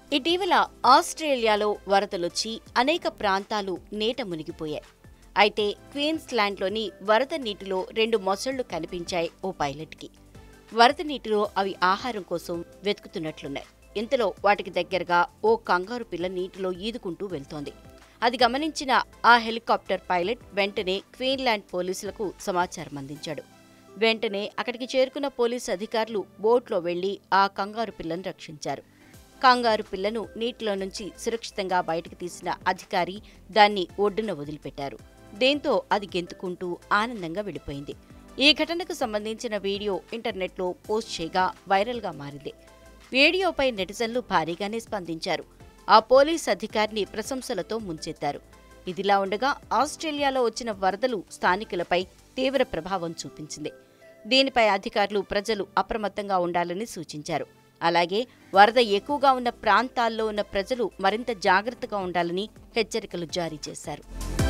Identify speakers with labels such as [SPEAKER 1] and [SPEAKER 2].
[SPEAKER 1] ఇటీవల ఆస్ట్రేలియాలో వరదలొచ్చి అనేక ప్రాంతాలు నీట మునిగిపోయాయి అయితే క్వీన్స్లాండ్లోని వరద నీటిలో రెండు మొసళ్లు కనిపించాయి ఓ పైలట్కి వరద నీటిలో అవి ఆహారం కోసం వెతుకుతున్నట్లున్నాయి ఇంతలో వాటికి దగ్గరగా ఓ కంగారు పిల్ల నీటిలో ఈదుకుంటూ వెళ్తోంది అది గమనించిన ఆ హెలికాప్టర్ పైలట్ వెంటనే క్వీన్లాండ్ పోలీసులకు సమాచారం అందించాడు వెంటనే అక్కడికి చేరుకున్న పోలీసు అధికారులు బోట్లో వెళ్లి ఆ కంగారు పిల్లను రక్షించారు కంగారు పిల్లను నీటిలో నుంచి సురక్షితంగా బయటకు తీసిన అధికారి దాన్ని ఒడ్డున వదిలిపెట్టారు దీంతో అది గెంతుకుంటూ ఆనందంగా వెళ్ళిపోయింది ఈ ఘటనకు సంబంధించిన వీడియో ఇంటర్నెట్లో పోస్ట్ చేయగా వైరల్గా మారింది వీడియోపై నెటిజన్లు భారీగానే స్పందించారు ఆ పోలీస్ అధికారిని ప్రశంసలతో ముంచెత్తారు ఇదిలా ఉండగా ఆస్ట్రేలియాలో వచ్చిన వరదలు స్థానికులపై తీవ్ర ప్రభావం చూపించింది దీనిపై అధికారులు ప్రజలు అప్రమత్తంగా ఉండాలని సూచించారు అలాగే వరద ఎక్కువగా ఉన్న ప్రాంతాల్లో ఉన్న ప్రజలు మరింత జాగ్రత్తగా ఉండాలని హెచ్చరికలు జారీ చేశారు